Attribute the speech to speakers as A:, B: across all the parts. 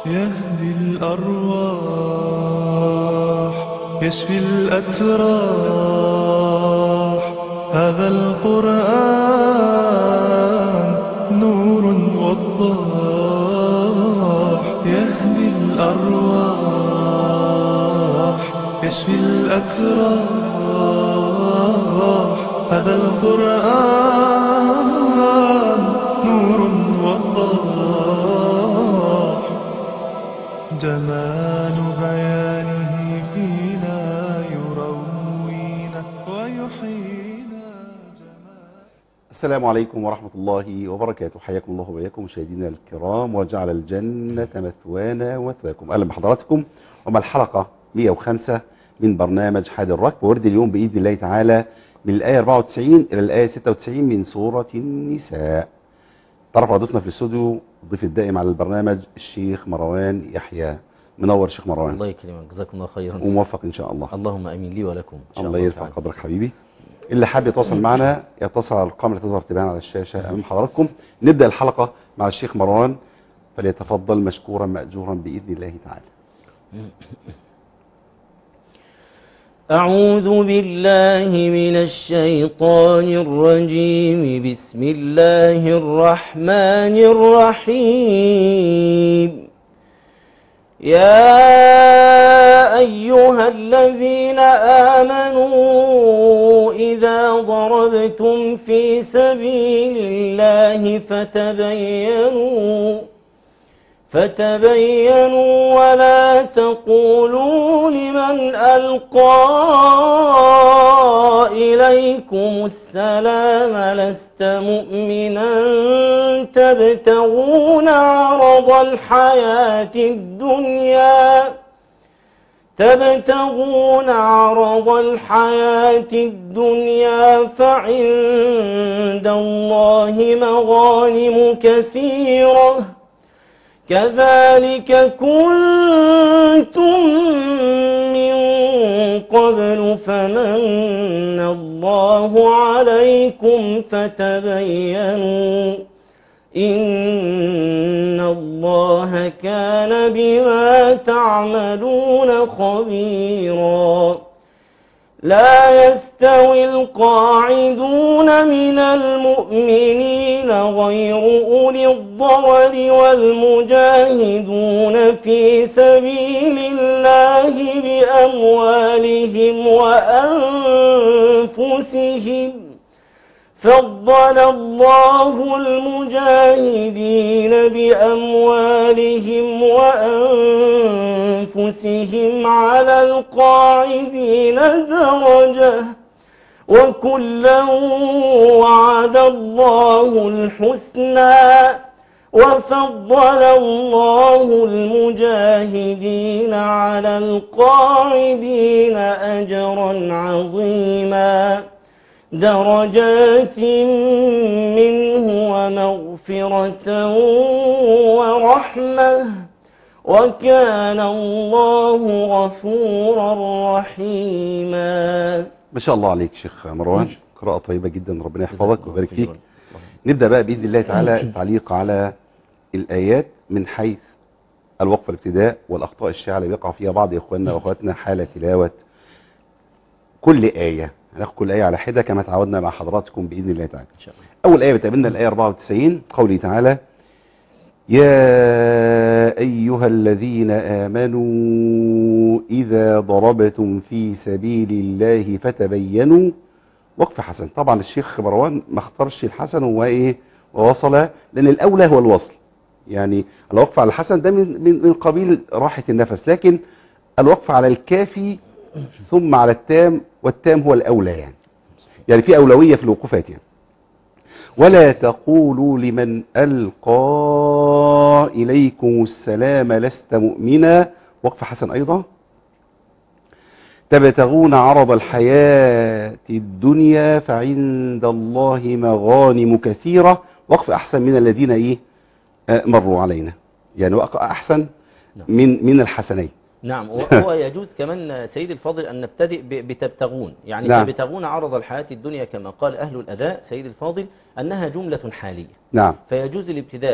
A: يهدي الأرواح يشفي الأتراح هذا القرآن نور وضاح يهدي الأرواح يشفي الأتراح هذا القرآن نور وضاح جمال بيانه فينا يروينا ويحيينا جمال
B: السلام عليكم ورحمة الله وبركاته حياكم الله وبياكم مشاهدينا الكرام وجعل الجنة مثوانا ومثواكم أهلا بحضراتكم وما الحلقة 105 من برنامج حاد الركب ورد اليوم بإذن الله تعالى من الآية 94 إلى الآية 96 من سورة النساء طرف ضيفنا في الاستوديو الضيف الدائم على البرنامج الشيخ مروان يحيى منور شيخ مروان
C: الله يكرمك جزاكم الله خيرا
B: وموفق إن شاء الله
C: اللهم امين لي ولكم إن شاء
B: الله يرفع
C: تعالى.
B: قدرك حبيبي اللي حابب يتواصل معنا يتصل على الارقام اللي تظهر تبان على الشاشه امام حضراتكم نبدا الحلقه مع الشيخ مروان فليتفضل مشكورا ماجورا باذن الله تعالى
C: أعوذ بالله من الشيطان الرجيم بسم الله الرحمن الرحيم يا أيها الذين آمنوا إذا ضربتم في سبيل الله فتبينوا فتبينوا ولا تقولوا لمن ألقى إليكم السلام لست مؤمنا تبتغون عرض الحياة الدنيا تبتغون عرض الحياة الدنيا فعند الله مغانم كثيرة كذلك كنتم من قبل فمن الله عليكم فتبينوا إن الله كان بما تعملون خبيرا لا يستوي القاعدون من المؤمنين غير أولي الضرر والمجاهدون في سبيل الله بأموالهم وأنفسهم فضل الله المجاهدين بأموالهم وأنفسهم على القاعدين درجة وكلا وعد الله الحسنى وفضل الله المجاهدين على القاعدين أجرا عظيما درجات منه ومغفرة ورحمة وكان الله غفورا رحيما
B: ما شاء الله عليك شيخ مروان قراءه طيبه جدا ربنا يحفظك ويبارك فيك نبدا بقى باذن الله تعالى التعليق على الايات من حيث الوقف الابتداء والاخطاء الشائعه اللي بيقع فيها بعض اخواننا واخواتنا حال تلاوه كل ايه هناخد كل ايه على حده كما تعودنا مع حضراتكم باذن الله تعالى
C: إن شاء الله
B: أول آية بتقابلنا الآية 94 قوله تعالى يا أيها الذين آمنوا إذا ضربتم في سبيل الله فتبينوا وقف حسن طبعا الشيخ مروان ما اختارش الحسن هو ايه ووصل لأن الأولى هو الوصل يعني الوقف على الحسن ده من, من, من قبيل راحة النفس لكن الوقف على الكافي ثم على التام والتام هو الأولى يعني يعني في أولوية في الوقوفات يعني ولا تقولوا لمن ألقى إليكم السلام لست مؤمنا وقف حسن أيضا تبتغون عرض الحياة الدنيا فعند الله مغانم كثيرة وقف أحسن من الذين إيه آه، مروا علينا يعني وقف أحسن
C: نعم.
B: من من الحسنين
C: نعم وهو يجوز كمان سيد الفاضل أن نبتدئ ب- بتبتغون يعني
B: نعم.
C: تبتغون عرض الحياة الدنيا كما قال أهل الأداء سيد الفاضل أنها جملة حالية
B: نعم
C: فيجوز الابتداء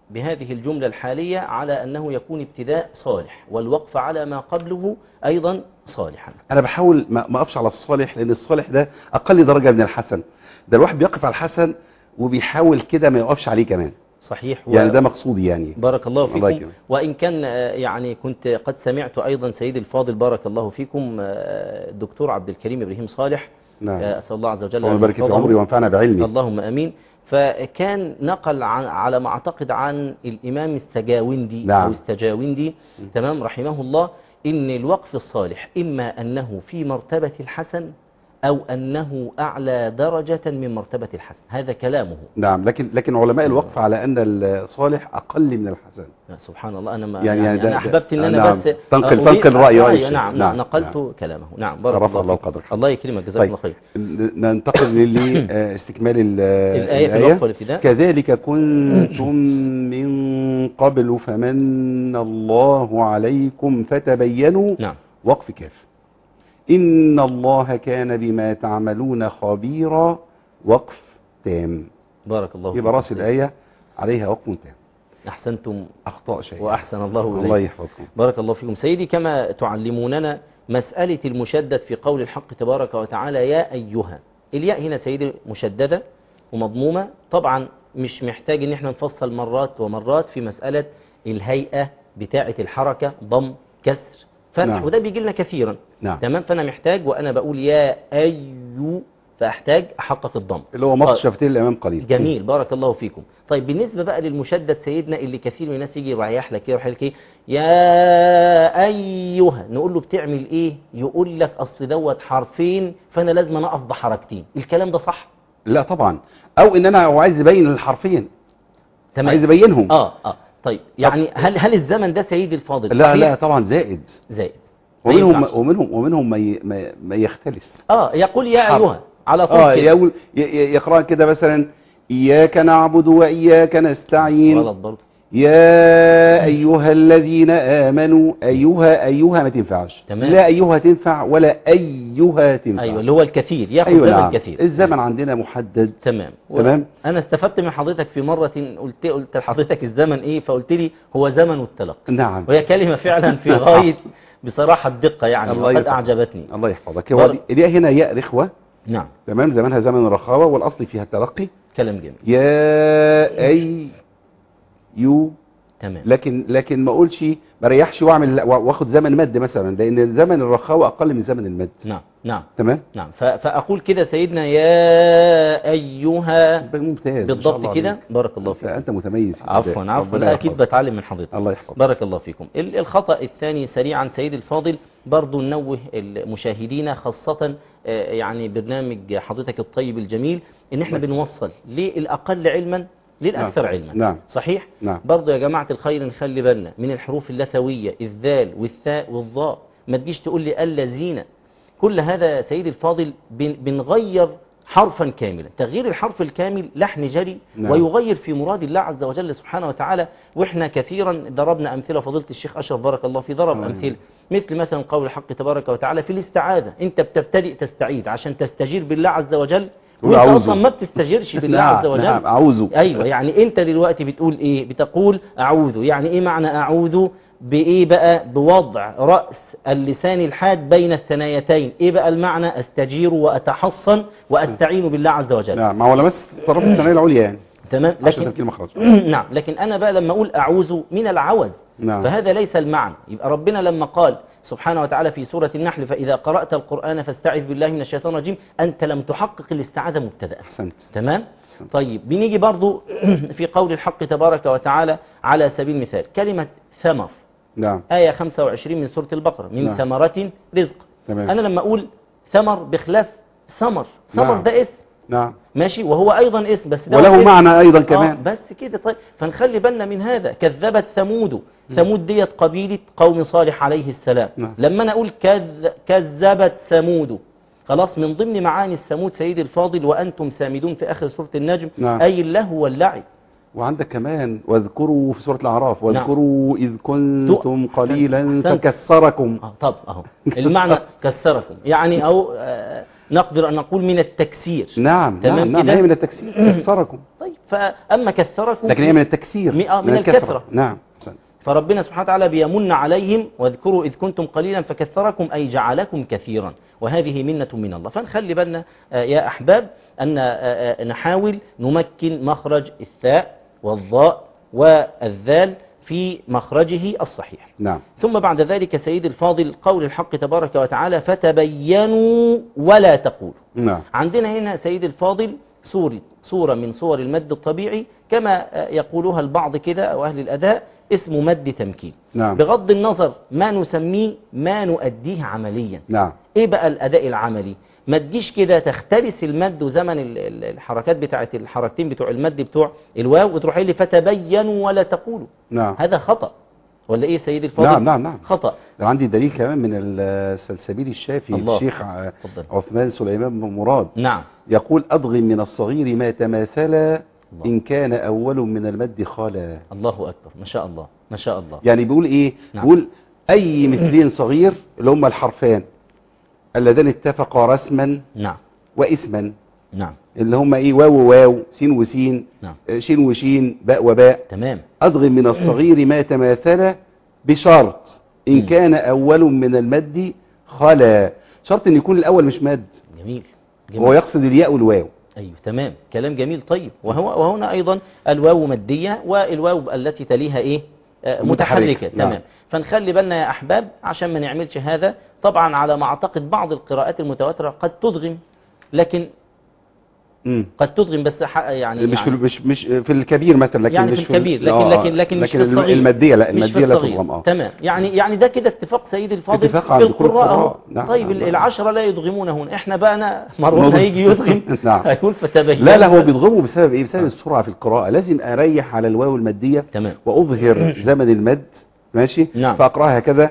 C: بهذه الجملة الحالية على أنه يكون ابتداء صالح والوقف على ما قبله أيضا صالحا
B: انا بحاول ما ما اقفش على الصالح لان الصالح ده اقل درجه من الحسن ده الواحد بيقف على الحسن وبيحاول كده ما يقفش عليه كمان
C: صحيح و-
B: يعني ده مقصودي يعني
C: بارك الله
B: الله
C: فيكم
B: يكرمك.
C: وإن كان آه، يعني كنت قد سمعت أيضا سيدي الفاضل بارك الله فيكم آه، الدكتور عبد الكريم إبراهيم صالح
B: نعم
C: آه، أسأل الله عز وجل
B: اللهم
C: أن
B: بارك في
C: يحفظه.
B: عمري وانفعنا بعلمي
C: اللهم امين فكان نقل عن على ما اعتقد عن الامام السجاوندي
B: نعم.
C: او السجاوندي تمام رحمه الله ان الوقف الصالح اما انه في مرتبه الحسن او انه اعلى درجه من مرتبه الحسن هذا كلامه
B: نعم لكن لكن علماء الوقف على ان الصالح اقل من الحسن
C: سبحان الله انا ما
B: يعني-
C: يعني,
B: يعني ده-
C: انا احببت ان انا
B: نعم.
C: بس
B: تنقل-
C: أضيف-
B: تنقل رأي
C: آه،
B: رئيس.
C: نعم,
B: نعم،
C: نقلت كلامه نعم بارك
B: رفع الله
C: فيك.
B: قدرك.
C: الله يكرمك جزاك
B: طيب
C: الله خير
B: ننتقل لاستكمال ال-
C: الآية في الوقف والابتداء.
B: كذلك كنتم من قبل فمن الله عليكم فتبينوا
C: نعم
B: وقف كاف إن الله كان بما تعملون خبيرا وقف تام
C: بارك الله
B: يبقى راس
C: فيكم.
B: الآية عليها وقف تام
C: احسنتم
B: أخطاء شيء
C: واحسن الله اليكم
B: الله يحفظكم
C: بارك الله فيكم سيدي كما تعلموننا مسألة المشدد في قول الحق تبارك وتعالى يا أيها الياء هنا سيدي مشددة ومضمومة طبعا مش محتاج ان احنا نفصل مرات ومرات في مسألة الهيئة بتاعة الحركة ضم كسر فتح
B: نعم.
C: وده بيجي لنا كثيرا
B: نعم
C: تمام فأنا محتاج وأنا بقول يا أيو فأحتاج أحقق الضم
B: اللي هو مط
C: طيب.
B: شفتين الأمام قليل
C: جميل بارك الله فيكم طيب بالنسبة بقى للمشدد سيدنا اللي كثير من الناس يجي يريح لك كده يروح لك ايه يا ايها نقول له بتعمل ايه يقول لك اصل دوت حرفين فانا لازم أنا اقف بحركتين الكلام ده صح
B: لا طبعا أو إن أنا هو عايز يبين الحرفين
C: تمام
B: عايز يبينهم
C: اه اه طيب يعني هل هل الزمن ده سيدي الفاضل
B: لا
C: صحيح؟
B: لا طبعا زائد
C: زائد ما
B: ومنهم
C: ينفعش.
B: ومنهم ومنهم ما ي- ما, ما يختلس
C: اه يقول يا
B: حرف.
C: ايها على طول
B: اه
C: كده
B: يقول ي- ي- يقرأ كده مثلا إياك نعبد وإياك نستعين
C: غلط برضه
B: يا أيها الذين آمنوا أيها أيها ما تنفعش
C: تمام.
B: لا أيها تنفع ولا أيها تنفع
C: ايوه اللي هو الكثير ياخد
B: أيوة
C: زمن
B: نعم.
C: كثير
B: الزمن عندنا محدد
C: تمام
B: تمام.
C: انا استفدت من حضرتك في مرة قلت قلت لحضرتك الزمن ايه فقلت لي هو زمن التلقي
B: نعم
C: وهي كلمة فعلا في غاية بصراحة الدقة يعني
B: الله
C: وقد
B: يرحمه.
C: أعجبتني
B: الله يحفظك هو
C: بارك.
B: دي- الياء هنا ياء رخوة
C: نعم
B: تمام زمانها زمن الرخاوة والأصل فيها التلقي
C: كلام جميل
B: يا أي يو
C: تمام
B: لكن لكن ما اقولش ما ريحش واعمل لا، واخد زمن مد مثلا لان زمن الرخاوه اقل من زمن المد
C: نعم نعم
B: تمام
C: نعم ف- فأقول كده سيدنا يا أيها
B: ممتاز ما شاء
C: بالضبط
B: الله
C: كده
B: عليك.
C: بارك الله
B: انت,
C: فيك
B: انت متميز في
C: عفوا
B: الأداء.
C: عفوا
B: ربنا
C: لا أكيد
B: يحفظك.
C: بتعلم من حضرتك
B: الله يحفظك
C: بارك الله فيكم ال- الخطأ الثاني سريعا سيد الفاضل برضو ننوه المشاهدين خاصة آه، يعني برنامج حضرتك الطيب الجميل ان احنا
B: الله
C: بنوصل للأقل علما للأكثر
B: نعم.
C: علما
B: نعم.
C: صحيح
B: نعم.
C: برضو يا جماعة الخير نخلي بالنا من الحروف اللثوية الذال والثاء والظاء ما تجيش تقول لي الذين كل هذا يا سيدي الفاضل بن- بنغير حرفا كاملا تغيير الحرف الكامل لحن جري
B: نعم.
C: ويغير في مراد الله عز وجل سبحانه وتعالى واحنا كثيرا ضربنا امثله فضيله الشيخ اشرف بارك الله فيه ضرب
B: آمين.
C: امثله مثل مثلا قول الحق تبارك وتعالى في الاستعاذه انت بتبتدئ تستعيذ عشان تستجير بالله عز وجل
B: تقول
C: وانت
B: أعوذ.
C: اصلا ما بتستجيرش بالله
B: نعم،
C: عز وجل
B: نعم اعوذ
C: ايوه يعني انت دلوقتي بتقول ايه بتقول اعوذ يعني ايه معنى اعوذ بايه بقى بوضع راس اللسان الحاد بين الثنايتين ايه بقى المعنى استجير واتحصن واستعين بالله عز وجل
B: نعم ما هو لمس طرف الثانيه العليا يعني
C: تمام
B: عشان
C: لكن
B: تركيب مخرج
C: نعم لكن انا بقى لما اقول اعوذ من العوز
B: نعم.
C: فهذا ليس المعنى يبقى ربنا لما قال سبحانه وتعالى في سورة النحل فإذا قرأت القرآن فاستعذ بالله من الشيطان الرجيم أنت لم تحقق الاستعاذة مبتدأ
B: احسنت
C: تمام طيب بنيجي برضو في قول الحق تبارك وتعالى على سبيل المثال كلمة ثمر
B: نعم
C: آية 25 من سورة البقرة من
B: نعم.
C: ثمرة رزق
B: تمام.
C: أنا لما أقول ثمر بخلاف ثمر ثمر
B: نعم.
C: ده اسم
B: نعم
C: ماشي وهو أيضا اسم بس ده
B: وله
C: اسم.
B: معنى ايضا
C: آه
B: كمان
C: بس كده طيب فنخلي بالنا من هذا كذبت ثمود ثمود ديت قبيلة قوم صالح عليه السلام
B: نعم.
C: لما انا اقول كذ كذبت ثمود خلاص من ضمن معاني الثمود سيدي الفاضل وانتم سامدون في اخر سورة النجم
B: نعم.
C: اي اللهو واللعب
B: وعندك كمان واذكروا في سورة الأعراف
C: نعم.
B: واذكروا إذ كنتم
C: أحسنت.
B: قليلا
C: أحسنت.
B: فكسركم
C: اه طب اهو المعنى كسركم يعني او آه نقدر ان نقول من التكسير
B: نعم
C: تمام
B: نعم نعم
C: كده؟
B: هي من التكسير كسركم
C: طيب فأما كثركم
B: لكن هي من التكثير
C: من- آه، من الكثرة.
B: نعم أحسنت.
C: فربنا سبحانه وتعالى بيمن عليهم واذكروا إذ كنتم قليلا فكثركم أي جعلكم كثيرا وهذه منة من الله فنخلي بالنا آه، يا أحباب أن آه، آه، نحاول نمكن مخرج الثاء والضاء والذال في مخرجه الصحيح
B: نعم
C: ثم بعد ذلك سيد الفاضل قول الحق تبارك وتعالى فتبينوا ولا تقولوا
B: نعم
C: عندنا هنا سيد الفاضل سورة صورة من صور المد الطبيعي كما آه، يقولها البعض كده أو أهل الأداء اسمه مد تمكين
B: نعم
C: بغض النظر ما نسميه ما نؤديه عمليا
B: نعم
C: ايه بقى الاداء العملي ما تجيش كده تختلس المد وزمن ال- ال- الحركات بتاعت الحركتين بتوع المد بتوع الواو وتروح لي فتبينوا ولا تقولوا
B: نعم
C: هذا خطأ ولا ايه سيدي الفاضل
B: نعم نعم نعم
C: خطأ
B: ده عندي دليل كمان من السلسبيل الشافي
C: الله.
B: الشيخ ع-
C: اتفضل.
B: عثمان سليمان بن مراد
C: نعم
B: يقول أضغم من الصغير ما تماثل إن كان أول من المد خلا
C: الله اكبر ما شاء الله ما شاء الله
B: يعني بيقول إيه
C: نعم.
B: بيقول أي مثلين صغير اللي هم الحرفان اللذان اتفقا رسما
C: نعم
B: واسما
C: نعم
B: اللي هم ايه واو وواو سين وسين
C: نعم
B: آه، شين وشين باء وباء
C: تمام
B: أضغم من الصغير ما تماثل بشرط إن
C: مم.
B: كان أول من المد خلا شرط إن يكون الأول مش مد
C: جميل
B: وهو
C: جميل
B: يقصد الياء والواو
C: ايوه تمام كلام جميل طيب وهو وهنا ايضا الواو ماديه والواو التي تليها ايه آه،
B: متحركة.
C: متحركه
B: نعم.
C: تمام فنخلي بالنا يا احباب عشان ما نعملش هذا طبعا على ما اعتقد بعض القراءات المتواتره قد تدغم لكن
B: مم.
C: قد تدغم بس ح- يعني
B: مش في
C: يعني
B: مش مش في الكبير مثلا لكن
C: يعني
B: مش
C: في الكبير لكن
B: آه،
C: لكن لكن مش
B: لكن
C: في الصغير
B: المادية لا
C: مش في
B: المادية لا
C: الصغير.
B: تضغم اه
C: تمام يعني يعني ده كده اتفاق سيد الفاضل
B: اتفاق
C: في
B: عند كل
C: القراء أهو.
B: القراء. نعم،
C: طيب
B: نعم، نعم.
C: العشرة لا يدغمون هنا احنا بقى أنا مروان
B: نضغم.
C: هيجي يدغم
B: نعم.
C: هيقول فتبين
B: لا لا هو بيضغمه بسبب ايه بسبب السرعة في القراءة لازم اريح على الواو المادية
C: تمام
B: واظهر زمن المد ماشي
C: نعم.
B: فاقراها هكذا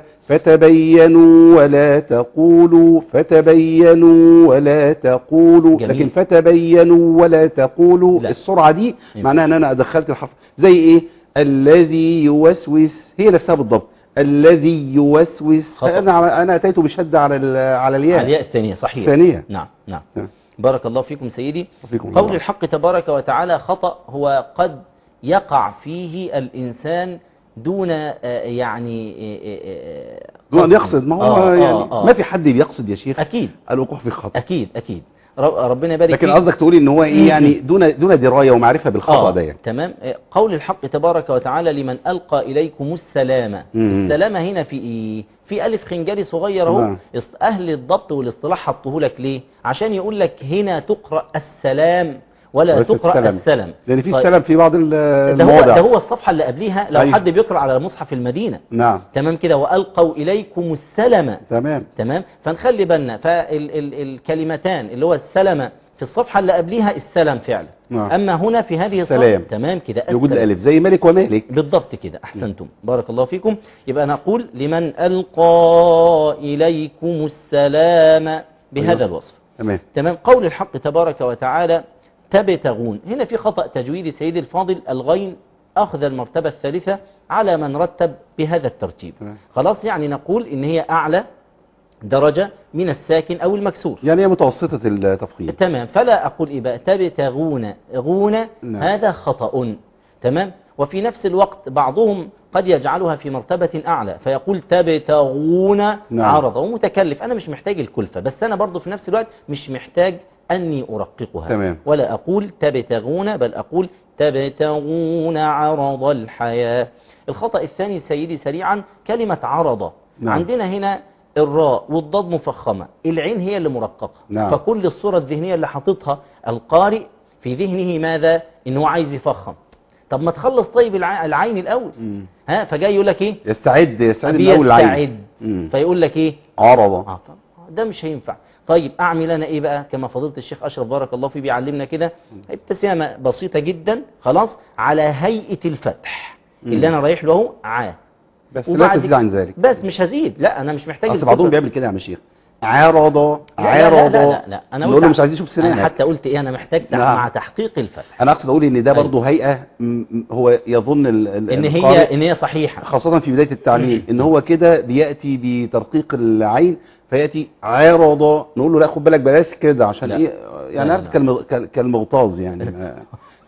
B: فتبينوا ولا تقولوا فتبينوا ولا تقولوا
C: جميل.
B: لكن فتبينوا ولا تقولوا
C: لا.
B: السرعة دي
C: ينفع.
B: معناها ان انا ادخلت الحرف زي ايه الذي يوسوس هي نفسها بالضبط الذي يوسوس
C: خطأ.
B: انا انا اتيت بشدة على ال- على الياء
C: الياء الثانية صحيح
B: الثانية
C: نعم نعم
B: نعم.
C: بارك الله فيكم سيدي
B: وفيكم
C: قول
B: الله.
C: الحق تبارك وتعالى خطأ هو قد يقع فيه الإنسان دون آه، يعني آه، آه،
B: دون ان
C: قصد.
B: يقصد ما هو
C: آه،
B: يعني
C: آه، آه.
B: ما في حد بيقصد يا شيخ
C: أكيد
B: الوقوع في خطأ
C: أكيد أكيد رب- ربنا يبارك
B: لكن
C: فيك.
B: قصدك تقولي ان هو ايه يعني دون دون درايه ومعرفه بالخطا ده يعني
C: تمام آه، قول الحق تبارك وتعالى لمن ألقى إليكم السلام
B: مم.
C: السلامة هنا في إيه في ألف خنجري صغير أهو
B: نعم.
C: است- أهل الضبط والاصطلاح حطوه لك ليه عشان يقول لك هنا تقرأ السلام ولا
B: بس
C: تقرأ
B: السلام.
C: السلام
B: لان في
C: طيب.
B: السلام في بعض ال-
C: ده هو,
B: المواضع
C: ده هو الصفحة اللي قبليها لو
B: أيوة.
C: حد بيقرأ على مصحف المدينة
B: نعم
C: تمام كده وألقوا إليكم السلام
B: تمام
C: تمام فنخلي بالنا فالكلمتان اللي هو السلام في الصفحة اللي قبليها السلام فعلا
B: نعم.
C: أما هنا في هذه الصفحة
B: سلام.
C: تمام كده
B: يوجد
C: السلام.
B: الالف زي ملك ومالك
C: بالضبط كده أحسنتم بارك الله فيكم يبقى نقول لمن ألقى إليكم السلام بهذا
B: أيوة.
C: الوصف
B: تمام
C: تمام قول الحق تبارك وتعالى تبتغون هنا في خطأ تجويدي سيدي الفاضل الغين أخذ المرتبة الثالثة على من رتب بهذا الترتيب
B: تمام.
C: خلاص يعني نقول إن هي أعلى درجة من الساكن أو المكسور
B: يعني هي متوسطه التفخيم
C: تمام فلا أقول إيه بقى تبتغون غون
B: نعم.
C: هذا خطأ تمام وفي نفس الوقت بعضهم قد يجعلها في مرتبة أعلى فيقول تبتغون
B: نعم.
C: عرضا ومتكلف أنا مش محتاج الكلفة بس أنا برضو في نفس الوقت مش محتاج أني أرققها
B: تمام.
C: ولا أقول تبتغون بل أقول تبتغون عرض الحياة الخطأ الثاني سيدي سريعا كلمة عرض
B: نعم.
C: عندنا هنا الراء والضاد مفخمة العين هي اللي مرققة
B: نعم.
C: فكل الصورة الذهنية اللي حاططها القارئ في ذهنه ماذا ان هو عايز يفخم طب ما تخلص طيب الع- العين الاول
B: مم.
C: ها فجاي يقول لك ايه
B: يستعد يستعد من اول العين
C: بيستعد
B: مم.
C: فيقول لك ايه
B: عرضه
C: اه طب ده مش هينفع طيب اعمل انا ايه بقى كما فضيله الشيخ اشرف بارك الله فيه بيعلمنا كده ابتسامه بسيطه جدا خلاص على هيئه الفتح
B: مم.
C: اللي انا رايح له اهو عا
B: بس لا
C: وبعد
B: تزيد عن ذلك
C: بس مش هزيد لا انا مش محتاج
B: اصل بعضهم
C: الكفر.
B: بيعمل كده يا عم شيخ عرضه
C: لا لا لا
B: عرضه
C: لا, لا, لا. انا
B: نقول
C: قلت
B: له مش عايز يشوف
C: انا
B: سنانك
C: حتى قلت ايه انا محتاج تع-
B: نعم.
C: مع تحقيق الفتح
B: انا اقصد اقول ان ده
C: أيوة.
B: برضه هيئه م- م- هو يظن ال- ال-
C: ان
B: القارئ
C: هي ان هي صحيحه
B: خاصة في بداية التعليم ان هو كده بيأتي بترقيق العين فيأتي عرضة نقول له لا خد بالك بلاش كده عشان
C: لا.
B: ايه يعني
C: لا،
B: عارف
C: لا.
B: كالمغ- كال- كالمغتاظ يعني ما-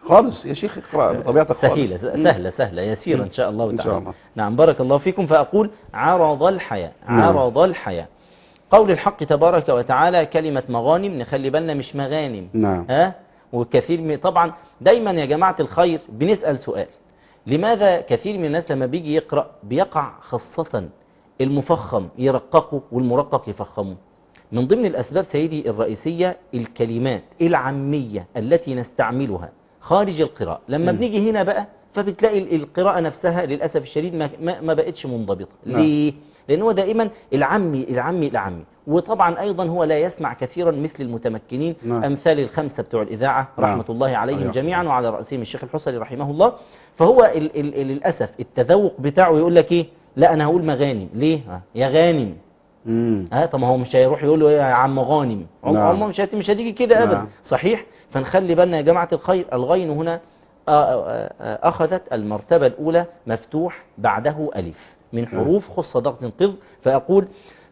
B: خالص يا شيخ اقرأ بطبيعتك خالص
C: سهيلة سهلة سهلة يسيرة إن شاء الله
B: إن شاء
C: تعالى
B: الله.
C: نعم بارك الله فيكم فأقول عرض الحياة
B: نعم.
C: عرض الحياة قول الحق تبارك وتعالى كلمة مغانم نخلي بالنا مش مغانم
B: نعم
C: ها وكثير من طبعا دايما يا جماعة الخير بنسأل سؤال لماذا كثير من الناس لما بيجي يقرأ بيقع خاصة المفخم يرققه والمرقق يفخمه من ضمن الأسباب سيدي الرئيسية الكلمات العامية التي نستعملها خارج القراءة لما
B: مم.
C: بنيجي هنا بقى فبتلاقي ال- القراءة نفسها للأسف الشديد ما, ما, ما بقتش منضبطة
B: نعم.
C: ليه؟ لأن هو دائما العمي العمي العمي وطبعا أيضا هو لا يسمع كثيرا مثل المتمكنين
B: نعم.
C: أمثال الخمسة بتوع الإذاعة
B: نعم.
C: رحمة الله عليهم
B: عليهم.
C: جميعا وعلى رأسهم الشيخ الحسني رحمه الله فهو ال ال ال للأسف التذوق بتاعه يقول لك إيه لا أنا هقول مغانم ليه ها، يا غانم
B: مم.
C: ها طب ما هو مش هيروح يقول له إيه يا عم غانم عم
B: نعم.
C: عم مش هت- مش هتيجي كده ابدا
B: نعم.
C: صحيح فنخلي بالنا يا جماعه الخير الغين هنا آه، آه، آه، اخذت المرتبه الاولى مفتوح بعده الف من حروف خص ضغط قض فاقول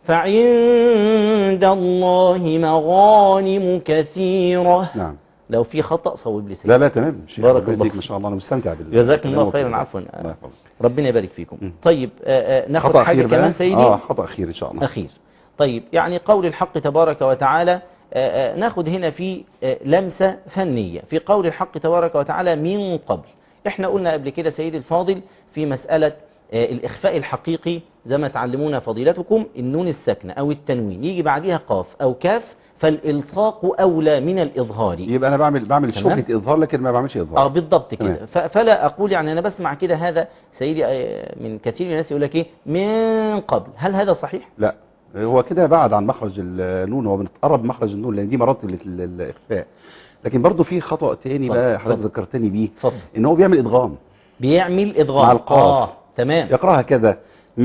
C: فعند الله مغانم كثيره
B: نعم
C: لو في خطا صوب لي سيدي.
B: لا لا تمام شيخ
C: بارك
B: ربنا
C: الله
B: يديك ما
C: فيك.
B: شاء الله انا مستمتع بال
C: جزاكم الله
B: بالكلام
C: خيرا
B: والكلام.
C: عفوا
B: الله يحفظك.
C: ربنا يبارك فيكم
B: مم.
C: طيب آه، آه، ناخد
B: خطأ
C: حاجه
B: أخير بقى؟
C: كمان سيدي
B: اه خطأ أخير إن شاء الله
C: أخير طيب يعني قول الحق تبارك وتعالى آه، آه، ناخد هنا في آه، لمسة فنية في قول الحق تبارك وتعالى من قبل احنا قلنا قبل كده سيدي الفاضل في مسألة آه، الإخفاء الحقيقي زي ما تعلمونا فضيلتكم النون الساكنة أو التنوين يجي بعدها قاف أو كاف فالإلصاق أولى من الإظهار
B: يبقى أنا بعمل بعمل
C: تمام.
B: شبهة إظهار لكن ما بعملش
C: اه
B: إظهار
C: بالضبط كده
B: تمام.
C: ف- فلا اقول يعني انا بسمع كده هذا سيدي آه، من كثير من الناس يقول لك ايه من قبل هل هذا صحيح
B: لا هو كده بعد عن مخرج النون هو بنتقرب مخرج النون لأن دي مرات ال- ال- الإخفاء لكن برضو في خطأ تاني
C: اتفضل،
B: بقى حضرتك
C: اتفضل.
B: ذكرتني بيه
C: اتفضل
B: إن هو بيعمل إدغام
C: بيعمل ادغام
B: مع القاف.
C: اه تمام
B: يقرأها كذا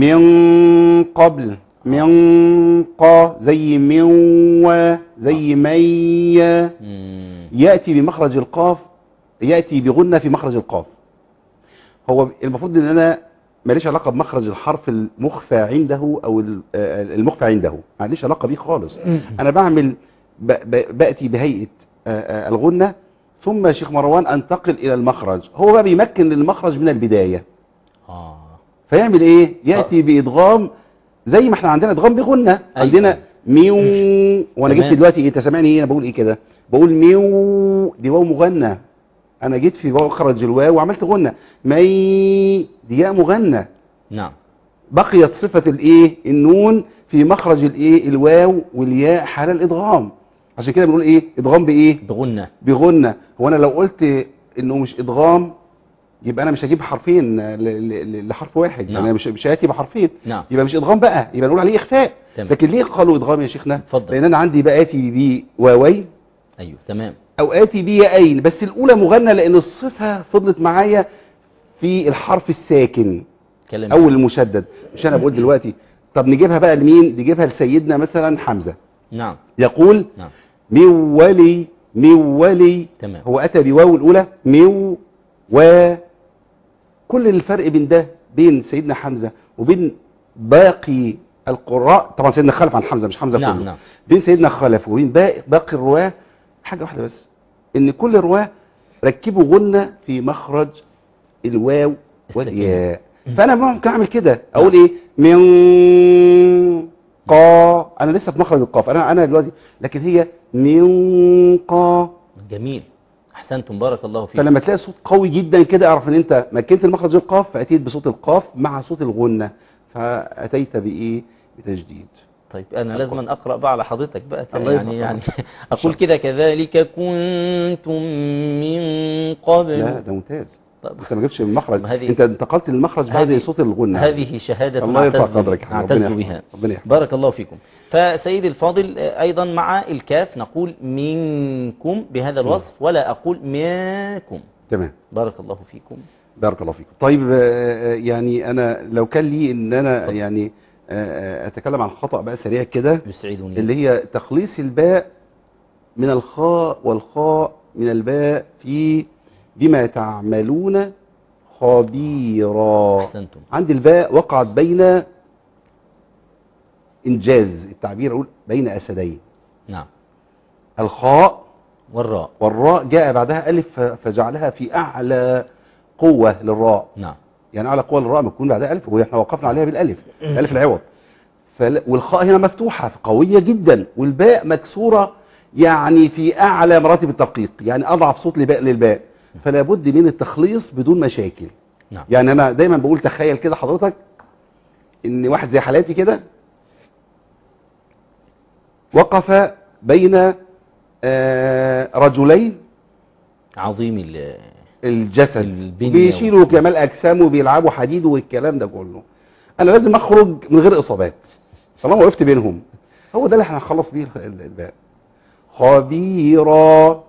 B: من قبل من قا زي من و زي مي
C: مم.
B: يأتي بمخرج القاف يأتي بغنة في مخرج القاف هو المفروض ان انا ماليش علاقة بمخرج الحرف المخفى عنده او ال- آه، المخفى عنده ماليش علاقة بيه خالص انا بعمل ب- ب- بأتي بهيئة آه، آه، الغنة ثم يا شيخ مروان انتقل الى المخرج هو بقى بيمكن المخرج من البداية
C: اه
B: فيعمل ايه يأتي بإدغام زي ما احنا عندنا إدغام بغنة عندنا ميو وانا
C: تمام.
B: جبت دلوقتي ايه تسمعني ايه انا بقول ايه كده بقول ميو دي واو مغنى انا جيت في واو خرج الواو وعملت غنة مي دي ياء مغنى
C: نعم
B: بقيت صفة الايه النون في مخرج الايه الواو والياء حال الادغام عشان كده بنقول ايه ادغام بايه
C: بغنة
B: بغنة هو انا لو قلت انه مش ادغام يبقى انا مش هجيب حرفين ل- ل- ل- لحرف واحد
C: نعم.
B: يعني أنا مش مش هاتي بحرفين
C: نعم
B: يبقى مش ادغام بقى يبقى نقول عليه اخفاء
C: تمام.
B: لكن ليه قالوا ادغام يا شيخنا
C: اتفضل.
B: لان انا عندي بقى اتي بواوين
C: ايوه تمام
B: او اتي بيائين بس الاولى مغنى لان الصفه فضلت معايا في الحرف الساكن
C: كلام
B: او المشدد مش انا بقول دلوقتي طب نجيبها بقى لمين نجيبها لسيدنا مثلا حمزه
C: نعم
B: يقول
C: نعم
B: مولي مولي
C: تمام
B: هو اتى بواو الاولى ميو و كل الفرق بين ده بين سيدنا حمزه وبين باقي القراء طبعا سيدنا خلف عن حمزه مش حمزه
C: نعم
B: كله
C: نعم
B: بين سيدنا خلف وبين باقي باقي الرواه حاجه واحده بس ان كل رواه ركبوا غنه في مخرج الواو والياء فانا ممكن اعمل كده اقول ايه من قا انا لسه في مخرج القاف انا انا دلوقتي لكن هي من قا
C: جميل احسنتم بارك الله فيك
B: فلما تلاقي صوت قوي جدا كده اعرف ان انت مكنت المخرج القاف فاتيت بصوت القاف مع صوت الغنه فاتيت بايه بتجديد
C: طيب انا لازم أن اقرا بقى على حضرتك بقى
B: الله
C: يعني
B: يرضى
C: يعني
B: عنك.
C: اقول كده كذلك كنتم من قبل
B: لا ده ممتاز
C: طب
B: انت ما جبتش المخرج
C: ما هذه-
B: انت انتقلت للمخرج بعد
C: هذه-
B: صوت الغنه
C: هذه شهادة
B: الله يرفع
C: نعتز-
B: قدرك يا حبيبي.
C: نعتز
B: ربنا
C: بها
B: يحفظك. ربنا يحفظك.
C: بارك الله فيكم فسيدي الفاضل آه، أيضا مع الكاف نقول منكم بهذا الوصف ولا أقول منكم
B: تمام
C: بارك الله فيكم
B: بارك الله فيكم طيب آه، يعني انا لو كان لي ان انا
C: اتفضل.
B: يعني آه، آه، اتكلم عن خطأ بقى سريع كده
C: يسعدني
B: اللي هي تخليص الباء من الخاء والخاء من الباء في بما تعملون خبيرا
C: أحسنتم
B: عندي الباء وقعت بين انجاز التعبير اقول بين اسدين
C: نعم
B: الخاء
C: والراء
B: والراء جاء بعدها ألف ف- فجعلها في أعلى قوة للراء
C: نعم
B: يعني أعلى قوة للراء ما تكون بعدها ألف وإحنا وقفنا عليها بالألف الألف العوض فل... والخاء هنا مفتوحة قوية جدا والباء مكسورة يعني في أعلى مراتب الترقيق يعني أضعف صوت لباء للباء فلا بد من التخليص بدون مشاكل
C: نعم
B: يعني أنا دايما بقول تخيل كده حضرتك إن واحد زي حالاتي كده وقف بين آه، رجلين
C: عظيم ال-
B: الجسد
C: البنية
B: بيشيلوا كمال اجسام وبيلعبوا حديد والكلام ده كله انا لازم اخرج من غير اصابات طالما وقفت بينهم هو ده اللي احنا هنخلص بيه الخ- ال- الباء خبيرا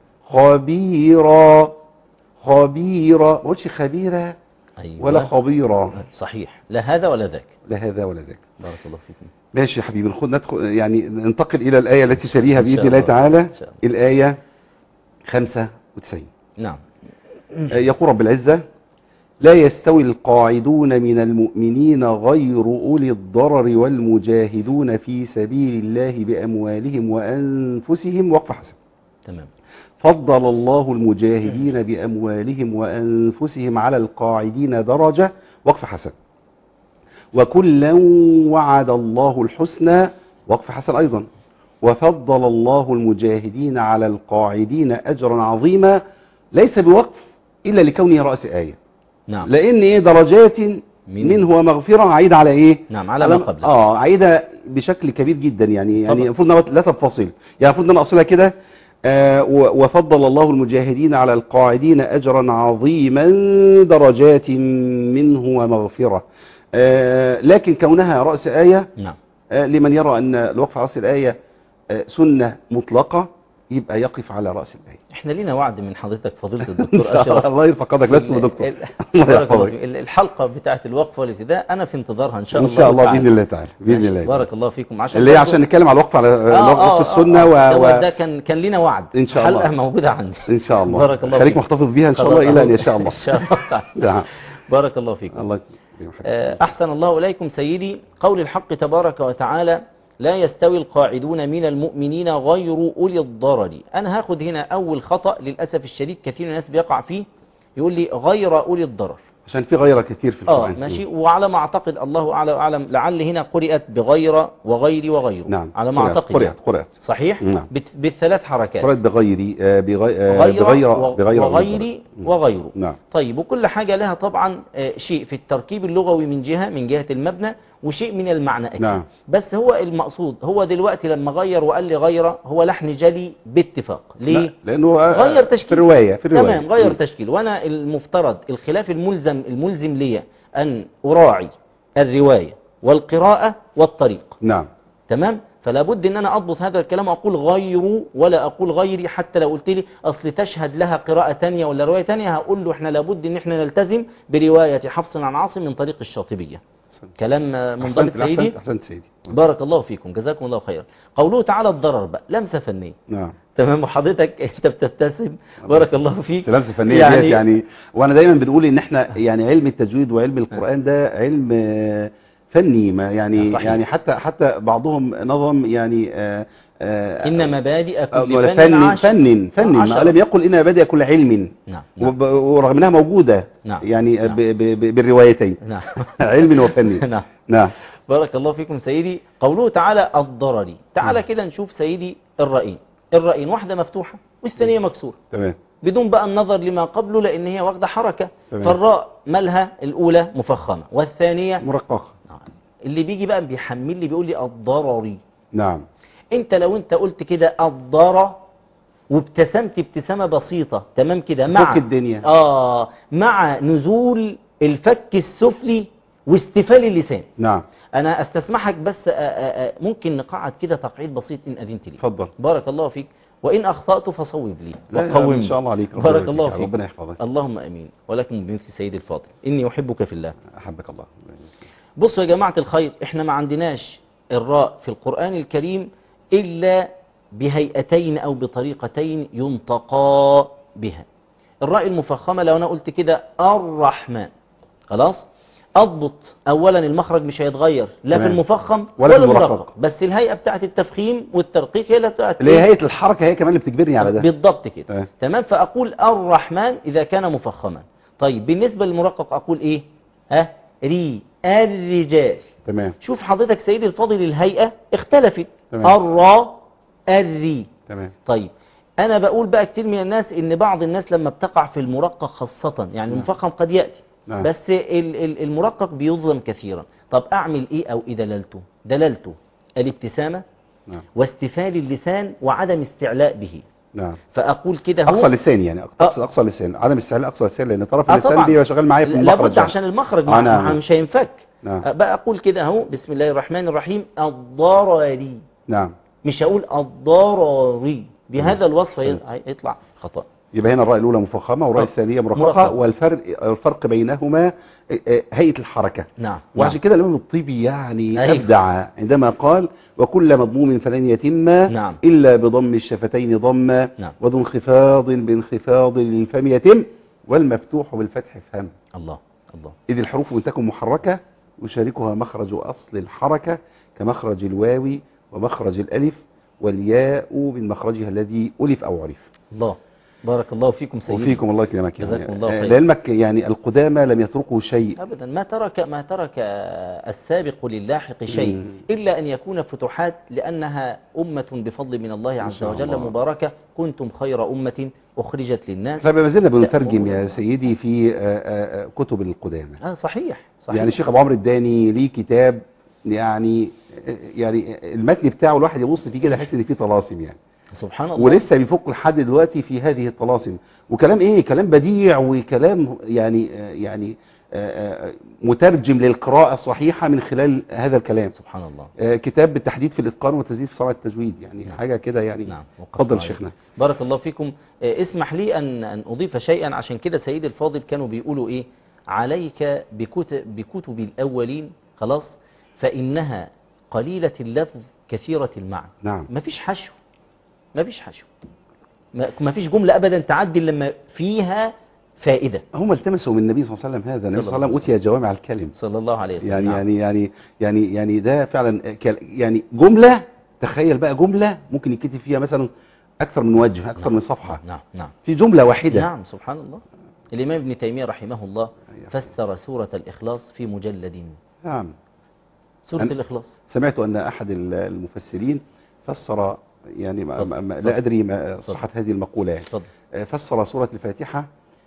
B: خبيرا خبيرا ما قلتش خبيرة
C: أيوة.
B: ولا خبيرة
C: صحيح لا هذا ولا ذاك
B: لا هذا ولا ذاك
C: بارك الله فيكم
B: ماشي يا حبيبي نخد ندخل يعني ننتقل الى الايه التي تليها
C: إن شاء
B: باذن الله
C: الله.
B: تعالى
C: إن شاء الله.
B: الايه 95
C: نعم
B: يقول رب العزة لا يستوي القاعدون من المؤمنين غير أولي الضرر والمجاهدون في سبيل الله بأموالهم وأنفسهم وقف حسن
C: تمام
B: فضل الله المجاهدين بأموالهم وأنفسهم على القاعدين درجة وقف حسن وكلا وعد الله الحسنى وقف حسن أيضا وفضل الله المجاهدين على القاعدين أجرا عظيما ليس بوقف إلا لكونه رأس آية
C: نعم
B: لأن إيه درجات
C: من-
B: منه ومغفرة عايدة على إيه
C: نعم على ما قبله
B: اه عايدة بشكل كبير جدا يعني يعني
C: طبعا.
B: المفروض انها لا تنفصل يعني المفروض ان انا اصلها كده آه و- وفضل الله المجاهدين على القاعدين اجرا عظيما درجات منه ومغفرة آه لكن كونها رأس آية
C: نعم
B: آه لمن يرى ان الوقف على رأس الآية آه سنة مطلقة يبقى يقف على رأس الآية
C: احنا لينا وعد من حضرتك فضيلة
B: ان
C: الدكتور
B: شاء الله
C: أشرف
B: الله يرفع قدرك لست
C: ال-
B: بدكتور
C: ال-
B: الله
C: بارك الله
B: يحفظك.
C: فيك. ال- الحلقة بتاعة الوقف والابتداء أنا في انتظارها إن شاء
B: ان
C: الله
B: شاء الله
C: تعالى.
B: باذن الله تعالى باذن
C: ماشي.
B: الله
C: بارك الله فيكم عشان
B: اللي هي
C: برضو-
B: عشان نتكلم على الوقف على
C: آه،
B: الوقف
C: آه،
B: في السنة
C: آه،
B: و...
C: آه.
B: و...
C: دوت ده كان كان لينا وعد
B: إن شاء
C: حلقة
B: الله.
C: موجودة عندي
B: ان شاء الله
C: بارك الله
B: خليك
C: فيك.
B: محتفظ بيها ان شاء
C: خلاص،
B: الله الى ان
C: أهو.
B: يشاء الله
C: إن شاء الله تعالى.
B: نعم
C: بارك الله فيكم
B: الله
C: آه، أحسن الله إليكم سيدي قول الحق تبارك وتعالى لا يستوي القاعدون من المؤمنين غير أولي الضرر أنا هاخد هنا أول خطأ للأسف الشديد كثير من الناس بيقع فيه يقول لي غير أولي الضرر
B: عشان في غيره كتير في
C: اه
B: القران
C: ماشي وعلى ما اعتقد الله اعلى واعلم لعل هنا قرئت بغير وغير وغيره
B: نعم
C: على ما
B: قرأت
C: اعتقد
B: قرأت
C: يعني.
B: قرأت
C: صحيح
B: نعم.
C: بت- بالثلاث حركات
B: قرأت بغيري آه، بغي- آه،
C: غير
B: بغير
C: و-
B: بغير
C: وغير وغيره
B: نعم
C: طيب وكل حاجة لها طبعا آه، شيء في التركيب اللغوي من جهة من جهة المبنى وشيء من المعنى أكيد
B: نعم.
C: بس هو المقصود هو دلوقتي لما غير وقال لي غير هو لحن جلي باتفاق ليه؟
B: لا، لانه آه،
C: غير تشكيل
B: في الروايه في الروايه
C: تمام غير
B: مم.
C: تشكيل وانا المفترض الخلاف الملزم الملزم لي ان اراعي الروايه والقراءه والطريق
B: نعم
C: تمام فلا بد ان انا اضبط هذا الكلام واقول غير ولا اقول غيري حتى لو قلت لي اصل تشهد لها قراءه تانية ولا روايه تانية هقول له احنا لابد ان احنا نلتزم بروايه حفص عن عاصم من طريق الشاطبيه كلام آه، منضبط
B: احسنت
C: سيدي
B: احسنت احسنت سيدي
C: بارك الله فيكم جزاكم الله خيرا قوله تعالى الضرر بقى لمسه فنيه
B: نعم
C: تمام وحضرتك انت بتبتسم بارك الله فيك
B: لمسه فنيه يعني, ديت يعني وانا دايما بنقول ان احنا يعني علم التجويد وعلم القران ده علم آه، فني ما يعني
C: صحيح.
B: يعني حتى حتى بعضهم نظم يعني آه، آه،
C: إن مبادئ
B: آه،
C: كل فن
B: فن
C: عشر
B: فن فن ما
C: عشرة.
B: لم يقل ان مبادئ كل علم
C: نعم نعم
B: وب- ورغم انها موجوده
C: نعم.
B: يعني
C: نعم.
B: ب- ب- ب- بالروايتين
C: نعم
B: علم وفن
C: نعم
B: نعم
C: بارك الله فيكم سيدي قوله تعالى الضرري تعالى
B: نعم.
C: كده نشوف سيدي الرأين الرأين واحدة مفتوحة والثانية مكسورة
B: تمام
C: بدون بقى النظر لما قبله لأن هي واخدة حركة
B: تمام.
C: فالراء مالها الأولى مفخمة والثانية
B: مرققه
C: نعم. اللي بيجي بقى بيحمل لي بيقول لي الضرري
B: نعم
C: انت لو انت قلت كده الضرر وابتسمت ابتسامة بسيطة تمام كده مع
B: فك الدنيا.
C: اه مع نزول الفك السفلي واستفال اللسان
B: نعم
C: انا استسمحك بس آآ آآ ممكن نقعد كده تقعيد بسيط ان اذنت لي
B: اتفضل
C: بارك الله فيك وان اخطأت فصوب لي
B: لا لا،
C: وقومني.
B: ان شاء الله عليك ربنا
C: بارك
B: يبارك
C: الله
B: فيك.
C: فيك
B: ربنا يحفظك
C: اللهم امين ولكم بمثل سيد الفاضل اني احبك في الله
B: احبك الله
C: بصوا يا جماعة الخير احنا ما عندناش الراء في القرآن الكريم إلا بهيئتين أو بطريقتين ينطقا بها الراء المفخمة لو أنا قلت كده الرحمن خلاص اضبط اولا المخرج مش هيتغير لا في
B: تمام.
C: المفخم
B: ولا في
C: ولا
B: المرقق.
C: المرقق بس الهيئه بتاعت التفخيم والترقيق هي اللي هتبقى
B: اللي هي هيئه الحركه هي كمان اللي بتجبرني على ده
C: بالضبط كده
B: تمام.
C: تمام فاقول الرحمن اذا كان مفخما طيب بالنسبه للمرقق اقول ايه ها ري الرجال
B: تمام
C: شوف حضرتك سيدي الفاضل الهيئه اختلفت
B: تمام.
C: الرا الري
B: تمام
C: طيب انا بقول بقى كتير من الناس ان بعض الناس لما بتقع في المرقق خاصة يعني المفخم قد يأتي
B: نعم.
C: بس ال- ال- المرقق بيظلم كثيرا طب اعمل ايه او ايه دلالته دلالته الابتسامة
B: نعم
C: واستفال اللسان وعدم استعلاء به
B: نعم
C: فاقول كده هو
B: اقصى لسان يعني اقصى اقصى لسان عدم استعلاء اقصى لسان لان طرف
C: آه
B: اللسان
C: طبعا.
B: بيبقى شغال معايا في المخرج
C: لابد
B: يعني.
C: عشان المخرج
B: آه
C: ما
B: نعم.
C: مش هينفك
B: نعم.
C: آه، بقى اقول كده اهو بسم الله الرحمن الرحيم الضرري
B: نعم
C: مش هقول الضرري بهذا الوصف هي-
B: أحسنت.
C: هيطلع خطأ
B: يبقى هنا الراء الاولى مفخمه والراء
C: آه.
B: الثانيه مرققه
C: مرققة.
B: والفرق الفرق بينهما آه، آه، هيئه الحركه
C: نعم
B: وعشان كده الامام الطيبي يعني
C: أيوة.
B: ابدع عندما قال وكل مضموم فلن يتم
C: نعم.
B: الا بضم الشفتين ضما
C: نعم.
B: وذو انخفاض بانخفاض للفم يتم والمفتوح بالفتح فهم
C: الله الله
B: إذ الحروف إن تكن محركة يشاركها مخرج أصل الحركة كمخرج الواو ومخرج الألف والياء من مخرجها الذي ألف أو عرف
C: الله بارك الله فيكم سيدي
B: وفيكم الله يكرمك
C: جزاكم الله
B: آه،
C: خير.
B: لعلمك يعني القدامى لم يتركوا شيء
C: ابدا ما ترك ما ترك السابق للاحق شيء
B: مم.
C: الا ان يكون فتوحات لانها امه بفضل من الله عز
B: شاء
C: وجل
B: الله.
C: مباركه كنتم خير امه اخرجت للناس
B: فما زلنا بنترجم يا
C: تأمرون.
B: سيدي في آه، آه، آه، كتب القدامى
C: اه صحيح صحيح
B: يعني الشيخ أبو عمرو الداني ليه كتاب يعني آه، يعني المتن بتاعه الواحد يبص فيه كده يحس ان فيه طلاسم يعني
C: سبحان الله
B: ولسه بيفك لحد دلوقتي في هذه الطلاسم وكلام ايه كلام بديع وكلام يعني آه، يعني آه، آه، مترجم للقراءة الصحيحة من خلال هذا الكلام
C: سبحان الله
B: آه، كتاب بالتحديد في الاتقان والتزييد في صناعة التجويد يعني
C: نعم.
B: حاجة كده يعني
C: نعم وقف
B: اتفضل
C: عليك.
B: شيخنا
C: بارك الله فيكم آه، اسمح لي أن, أن أضيف شيئا عشان كده سيدي الفاضل كانوا بيقولوا إيه عليك بكتب, بكتب الأولين خلاص فإنها قليلة اللفظ كثيرة المعنى
B: نعم
C: مفيش حشو مفيش حشو ما- مفيش جملة أبدا تعدي لما فيها فائدة
B: هم التمسوا من النبي صلى الله عليه وسلم هذا النبي
C: صلى
B: صلى الله عليه وسلم أوتي جوامع الكلم
C: صلى الله عليه وسلم
B: يعني
C: نعم.
B: يعني يعني يعني يعني ده فعلا كل- يعني جملة تخيل بقى جملة ممكن يكتب فيها مثلا أكثر من وجه أكثر من صفحة
C: نعم نعم
B: في جملة واحدة
C: نعم سبحان الله الإمام ابن تيمية رحمه الله
B: أيوة.
C: فسر سورة الإخلاص في مجلد
B: نعم
C: سورة
B: أن-
C: الإخلاص
B: سمعت أن أحد ال- المفسرين فسر يعني ما ما ما لا أدري ما صحة هذه المقولة يعني
C: اتفضل
B: آه، فسر سورة الفاتحة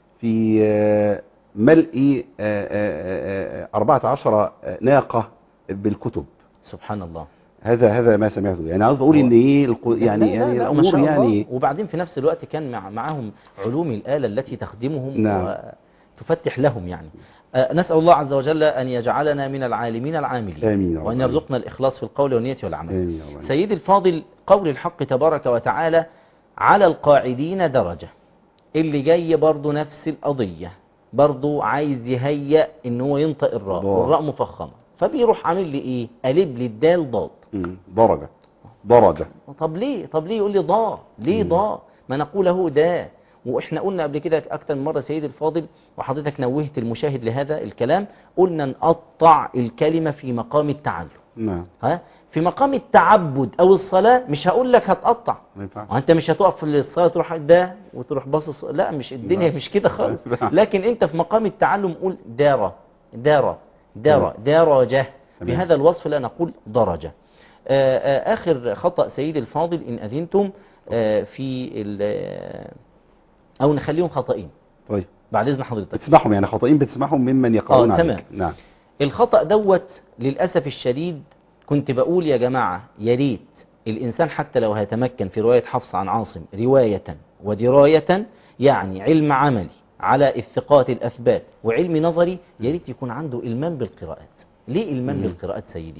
B: في آه، ملء آه، آه، آه، 14 ناقة بالكتب
C: سبحان الله
B: هذا هذا ما سمعته يعني عاوز اقول ان ايه الق- يعني
C: لا لا
B: يعني
C: لا ما شاء
B: الامور
C: الله.
B: يعني
C: وبعدين في نفس الوقت كان مع معهم علوم الآلة التي تخدمهم
B: نعم.
C: وتفتح لهم يعني آه، نسأل الله عز وجل أن يجعلنا من العالمين العاملين
B: آمين يا رب.
C: وأن يرزقنا الإخلاص في القول والنية والعمل
B: آمين يا رب.
C: سيدي الفاضل قول الحق تبارك وتعالى على القاعدين درجة اللي جاي برضو نفس القضية برضو عايز يهيأ ان هو ينطق الراء
B: ضاد.
C: والراء مفخمة فبيروح عامل لي ايه قلب لي الدال ضاد
B: مم. درجة درجة
C: طب ليه طب ليه يقول لي ضاء ليه ضاء ما نقوله دا واحنا قلنا قبل كده اكتر من مره سيدي الفاضل وحضرتك نوهت المشاهد لهذا الكلام قلنا نقطع الكلمه في مقام التعلم
B: نعم
C: ها في مقام التعبد او الصلاه مش هقول لك هتقطع
B: ما ينفعش
C: وانت مش هتقف في الصلاه تروح ده وتروح باصص لا مش الدنيا
B: لا.
C: مش كده خالص
B: لا.
C: لكن انت في مقام التعلم قول دار دار دار درجه
B: تمام.
C: بهذا الوصف لا نقول درجه آه، آه، اخر خطا سيدي الفاضل ان اذنتم آه، في ال- او نخليهم خطأين
B: طيب
C: بعد اذن حضرتك
B: بتسمعهم يعني خطئين بتسمعهم ممن يقرؤون
C: آه،
B: عليك
C: تمام.
B: نعم
C: الخطأ دوت للأسف الشديد كنت بقول يا جماعة يا ريت الإنسان حتى لو هيتمكن في رواية حفص عن عاصم رواية ودراية يعني علم عملي على الثقات الأثبات وعلم نظري يا ريت يكون عنده إلمام بالقراءات ليه إلمام
B: مم.
C: بالقراءات سيدي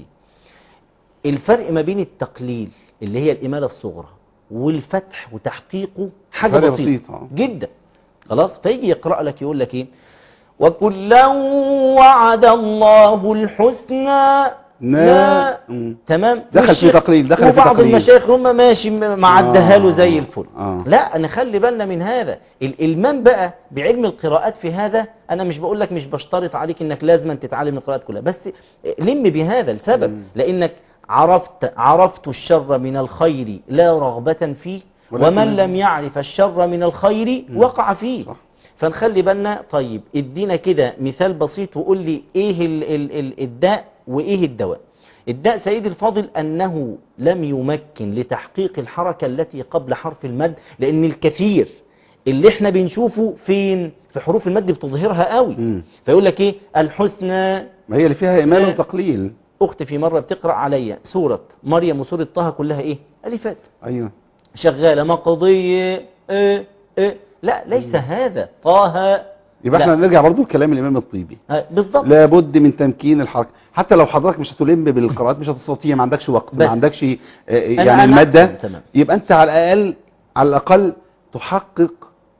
C: الفرق ما بين التقليل اللي هي الإمالة الصغرى والفتح وتحقيقه حاجة
B: فرق
C: بسيطة
B: بسيط، آه.
C: جدا خلاص فيجي يقرأ لك يقول لك ايه وكلا وعد الله الحسنى
B: نا
C: لا
B: مم.
C: تمام
B: دخل في
C: والشيخ-
B: تقليل، دخل في
C: وبعض
B: تقليل.
C: المشايخ هم ماشي م- معدها له زي
B: آه،
C: الفل
B: آه.
C: لا نخلي بالنا من هذا الالمام بقى بعلم القراءات في هذا انا مش بقول لك مش بشترط عليك انك لازم تتعلم القراءات كلها بس لم بهذا السبب
B: مم.
C: لانك عرفت عرفت الشر من الخير لا رغبة فيه
B: ولكن-
C: ومن لم يعرف الشر من الخير وقع فيه
B: صح.
C: فنخلي بالنا طيب ادينا كده مثال بسيط وقول لي ايه ال ال ال الداء وايه الدواء الداء سيد الفاضل انه لم يمكن لتحقيق الحركة التي قبل حرف المد لان الكثير اللي احنا بنشوفه فين في حروف المد بتظهرها قوي
B: مم.
C: فيقول لك ايه الحسنى
B: ما هي اللي فيها إيمان
C: لا.
B: وتقليل
C: اختي في مرة بتقرأ عليا سورة مريم وسورة طه كلها ايه الفات
B: أيوه
C: شغالة مقضية إيه إيه لا ليس هذا طه
B: يبقى
C: لا.
B: احنا نرجع برضو لكلام الإمام الطيبي
C: آه، بالضبط
B: لابد من تمكين الحركة حتى لو حضرتك مش هتلم بالقراءات مش هتستطيع ما عندكش وقت ما
C: بس.
B: عندكش آه،
C: أنا-
B: يعني
C: أنا
B: المادة
C: أحسن، تمام.
B: يبقى انت على الأقل على الأقل تحقق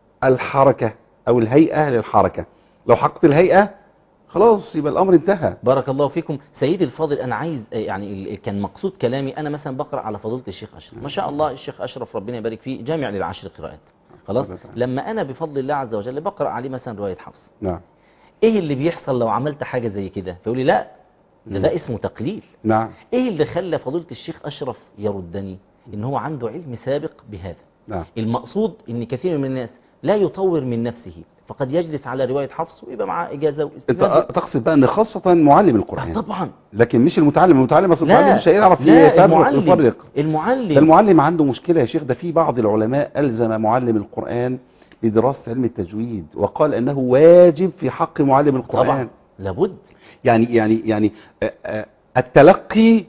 B: الحركة أو الهيئة للحركة لو حققت الهيئة خلاص يبقى الأمر انتهى
C: بارك الله فيكم سيدي الفاضل انا عايز آه، يعني ال- كان مقصود كلامي انا مثلا بقرا على فضيله الشيخ اشرف ما شاء الله الشيخ اشرف ربنا يبارك فيه جامع للعشر قراءات خلاص
B: الله تعالى.
C: لما انا بفضل الله عز وجل بقرا عليه مثلا روايه حفص
B: نعم
C: ايه اللي بيحصل لو عملت حاجه زي كده فيقول لي لا ده, ده اسمه تقليل
B: نعم
C: ايه اللي خلى فضيله الشيخ اشرف يردني ان هو عنده علم سابق بهذا
B: نعم
C: المقصود ان كثير من الناس لا يطور من نفسه فقد يجلس على روايه حفص ويبقى معاه اجازه
B: انت
C: واستفاده
B: تقصد بقى ان خاصة معلم
C: آه،
B: القرآن
C: طبعا
B: لكن مش المتعلم المتعلم اصل المتعلم
C: لا
B: مش هيعرف
C: لا
B: يفرق
C: المعلم
B: يفرق ده
C: المعلم
B: المعلم عنده مشكلة يا شيخ ده في بعض العلماء ألزم معلم القرآن بدراسة علم التجويد وقال أنه واجب في حق معلم القرآن
C: طبعا لابد
B: يعني يعني يعني آه، آه، التلقي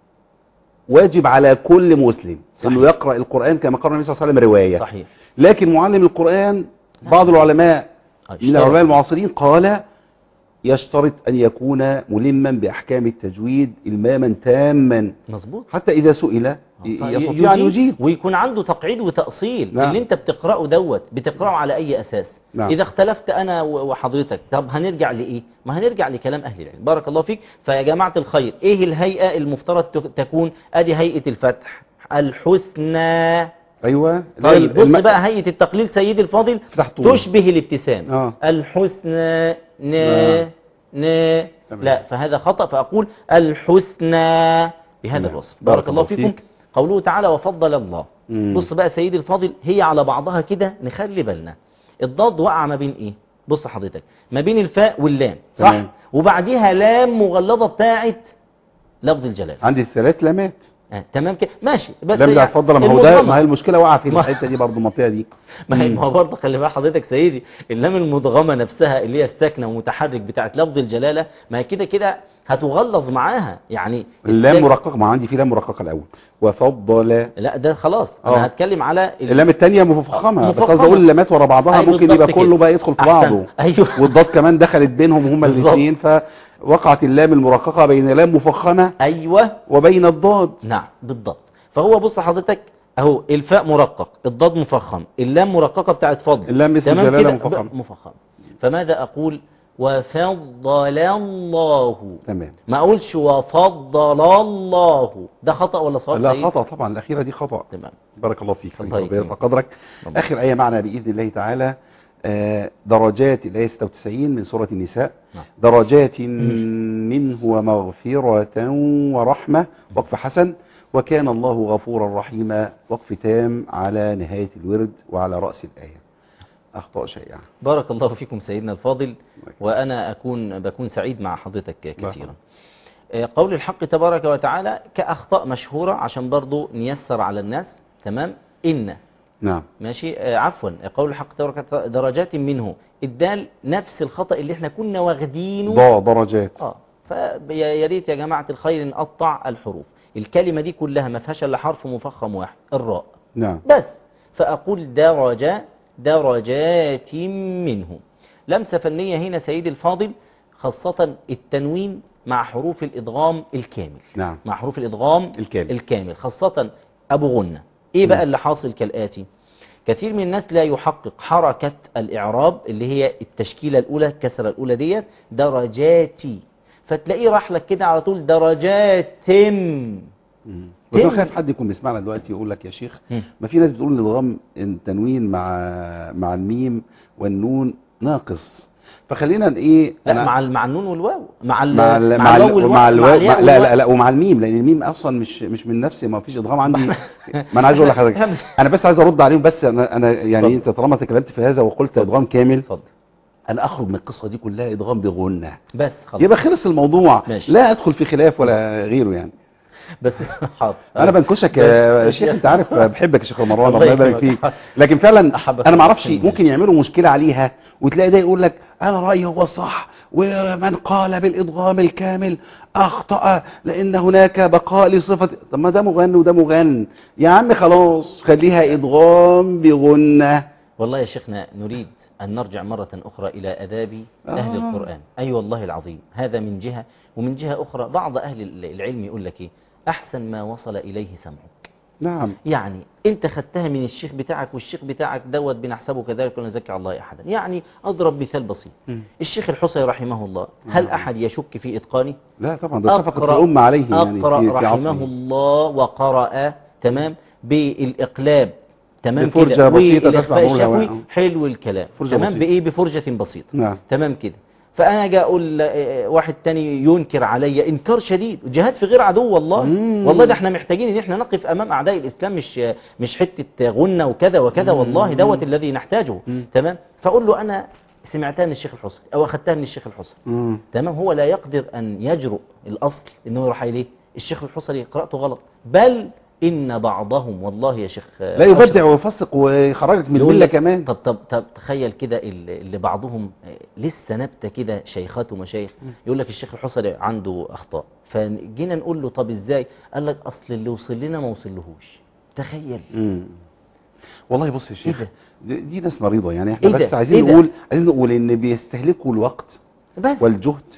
B: واجب على كل مسلم
C: صحيح.
B: انه يقرأ القرآن كما قال النبي صلى الله عليه وسلم رواية
C: صحيح
B: لكن معلم القرآن بعض العلماء
C: آه،
B: من
C: اشترط.
B: العلماء المعاصرين قال يشترط أن يكون ملما بأحكام التجويد إلماما تاما
C: مظبوط
B: حتى إذا سئل يستطيع أن يجيب
C: ويكون عنده تقعيد وتأصيل
B: نعم.
C: اللي انت بتقرأه دوت بتقرأه على اي اساس
B: نعم.
C: اذا اختلفت انا و- وحضرتك طب هنرجع لايه ما هنرجع لكلام اهل العلم بارك الله فيك فيا جماعة الخير ايه الهيئة المفترض تك- تكون ادي هيئة الفتح الحسنى
B: أيوة
C: طيب بص
B: الم-
C: بقى هيئة التقليل سيدي الفاضل
B: فتح طول.
C: تشبه الابتسام
B: آه.
C: الحسنى ن
B: نعم.
C: ن
B: تمام.
C: لا فهذا خطأ فأقول الحسنى بهذا
B: نعم.
C: الوصف بارك الله فيكم
B: فيك.
C: قوله تعالى وفضل الله
B: مم.
C: بص بقى سيدي الفاضل هي على بعضها كده نخلي بالنا الضاد وقع ما بين ايه بص حضرتك ما بين الفاء واللام صح
B: تمام.
C: وبعديها لام مغلظة بتاعت لفظ الجلال
B: عندي الثلاث لامات
C: آه. تمام كده ماشي بس
B: لم لا
C: هي
B: اتفضل ما هو ده
C: المضغمة.
B: ما هي المشكله واقعه في
C: ما-
B: الحته دي برضه المنطقه دي
C: ما هي
B: مم.
C: ما هو برضه خلي بال حضرتك سيدي اللام المدغمه نفسها اللي هي الساكنه ومتحرك بتاعت لفظ الجلاله ما هي كده كده هتغلظ معاها يعني
B: اللام
C: الساك-
B: مرققه ما عندي في لام مرققه الاول وفضل
C: لا ده خلاص
B: آه.
C: انا هتكلم على ال-
B: اللام الثانيه مفخمه بس
C: مفخمة.
B: قصدي اقول اللامات ورا بعضها
C: أيوة
B: ممكن
C: بالظبط
B: يبقى
C: كده.
B: كله بقى يدخل في
C: أحسن.
B: بعضه
C: ايوه
B: والضاد كمان دخلت بينهم هما
C: بالظبط.
B: الاثنين فوقعت اللام المرققه بين لام مفخمه
C: ايوه
B: وبين الضاد
C: نعم بالضبط فهو بص حضرتك اهو الفاء مرقق الضاد مفخم اللام مرققه بتاعت فضل
B: اللام اسم
C: تمام
B: جلاله
C: كده؟
B: مفخم
C: ب- مفخم فماذا اقول وفضل الله
B: تمام
C: ما اقولش وفضل الله ده خطأ ولا صواب
B: لا
C: سيد؟
B: خطا طبعا الاخيره دي خطا
C: تمام
B: بارك الله فيك
C: الله
B: ربنا يرفع
C: يكرمك.
B: قدرك
C: ربنا.
B: اخر ايه معنا باذن الله تعالى آه، درجات الايه 96 من سوره النساء
C: نعم.
B: درجات منه ومغفرة ورحمة وقف حسن وكان الله غفورا رحيما وقف تام على نهاية الورد وعلى رأس الآية أخطاء شائعة
C: بارك الله فيكم سيدنا الفاضل وأنا أكون بكون سعيد مع حضرتك كثيرا آه، قول الحق تبارك وتعالى كأخطاء مشهورة عشان برضو نيسر على الناس تمام إن
B: نعم
C: ماشي آه، عفوا قول الحق تبارك وتعالى درجات منه الدال نفس الخطأ اللي احنا كنا واخدينه
B: ضاء درجات
C: اه فيا ريت يا جماعة الخير نقطع الحروف الكلمة دي كلها ما فيهاش الا حرف مفخم واحد الراء
B: نعم
C: بس فأقول درجة درجات منه لمسة فنية هنا سيدي الفاضل خاصة التنوين مع حروف الإدغام الكامل
B: نعم
C: مع حروف الإدغام
B: الكامل.
C: الكامل خاصة أبو غنة إيه بقى اللي حاصل كالآتي كثير من الناس لا يحقق حركة الإعراب اللي هي التشكيلة الأولى الكسرة الأولى ديت درجاتي فتلاقيه راح لك كده على طول درجات
B: مم. بس انا
C: تم.
B: خايف حد يكون بيسمعنا دلوقتي يقول لك يا شيخ
C: مم.
B: ما في ناس بتقول الادغام التنوين مع مع الميم والنون ناقص فخلينا ايه
C: لا
B: أنا-
C: مع ال- مع النون والواو مع ال
B: مع ال
C: مع
B: مع
C: الواو
B: ال
C: والواو
B: مع الواو
C: الياء
B: مع- لا لا
C: والواو.
B: لا ومع الميم لان الميم اصلا مش مش من نفسي ما فيش ادغام عندي ما انا عايز اقول لحضرتك انا بس عايز ارد عليهم بس انا انا يعني
C: اتفضل.
B: انت طالما تكلمت في هذا وقلت ادغام كامل
C: اتفضل
B: انا اخرج من القصه دي كلها ادغام بغنه
C: بس خلاص
B: يبقى خلص الموضوع
C: ماشي.
B: لا ادخل في خلاف ولا غيره يعني
C: بس حاضر
B: انا بنكشك يا شيخ انت عارف بحبك يا شيخ مروان
C: الله
B: الله يبارك
C: يكرمك.
B: فيك لكن فعلا
C: أحبك
B: انا ما اعرفش
C: الله.
B: ممكن يعملوا مشكله عليها وتلاقي ده يقول لك انا رايي هو الصح ومن قال بالادغام الكامل اخطا لان هناك بقاء لصفه طب ما ده مغني وده مغني يا عم خلاص خليها ادغام بغنه
C: والله يا شيخنا نريد أن نرجع مرة أخرى إلى أداب أهل
B: آه.
C: القرآن أي أيوة والله العظيم هذا من جهة ومن جهة أخرى بعض أهل العلم يقول لك إيه أحسن ما وصل إليه سمعك
B: نعم
C: يعني أنت خدتها من الشيخ بتاعك والشيخ بتاعك دوت بنحسبه كذلك ولا نزكي على الله أحدا يعني أضرب مثال بسيط
B: مم.
C: الشيخ الحصري رحمه الله هل
B: نعم.
C: أحد يشك في إتقانه
B: لا طبعا ده اتفقت
C: أقرأ-
B: الامه عليه يعني
C: أقرأ
B: في, في
C: رحمه
B: عصره
C: الله وقرأ تمام بالإقلاب تمام
B: بفرجة
C: كده
B: بسيطة تسمع
C: والإخفاء
B: نور الهواء.
C: الشفوي حلو الكلام
B: فرجة
C: تمام
B: بسيطة.
C: بإيه بفرجة بسيطة
B: نعم
C: تمام كده فأنا جاء أقول آه، واحد تاني ينكر علي إنكار شديد جهاد في غير عدو والله
B: مم.
C: والله ده احنا محتاجين إن احنا نقف أمام أعداء الإسلام مش مش حتة غنة وكذا وكذا
B: مم.
C: والله دوت الذي نحتاجه
B: مم.
C: تمام فأقول له أنا سمعتها من الشيخ الحصري أو أخذتها من الشيخ الحصري
B: مم.
C: تمام هو لا يقدر أن يجرؤ الأصل إنه يروح إليه الشيخ الحصري قرأته غلط بل إن بعضهم والله يا شيخ
B: لا يبدع ويفسق ويخرجك من
C: يقول
B: المله
C: لك
B: كمان
C: طب طب طب تخيل كده اللي اللي بعضهم آه، لسه نبته كده شيخات ومشايخ يقول لك الشيخ الحصري عنده اخطاء فجينا نقول له طب ازاي قال لك اصل اللي وصل لنا ما وصلهوش تخيل
B: مم. والله بص يا شيخ
C: إيه
B: دي, دي ناس مريضة يعني احنا
C: إيه
B: بس
C: ده؟
B: عايزين
C: إيه ده؟
B: نقول عايزين نقول ان بيستهلكوا الوقت
C: بس
B: والجهد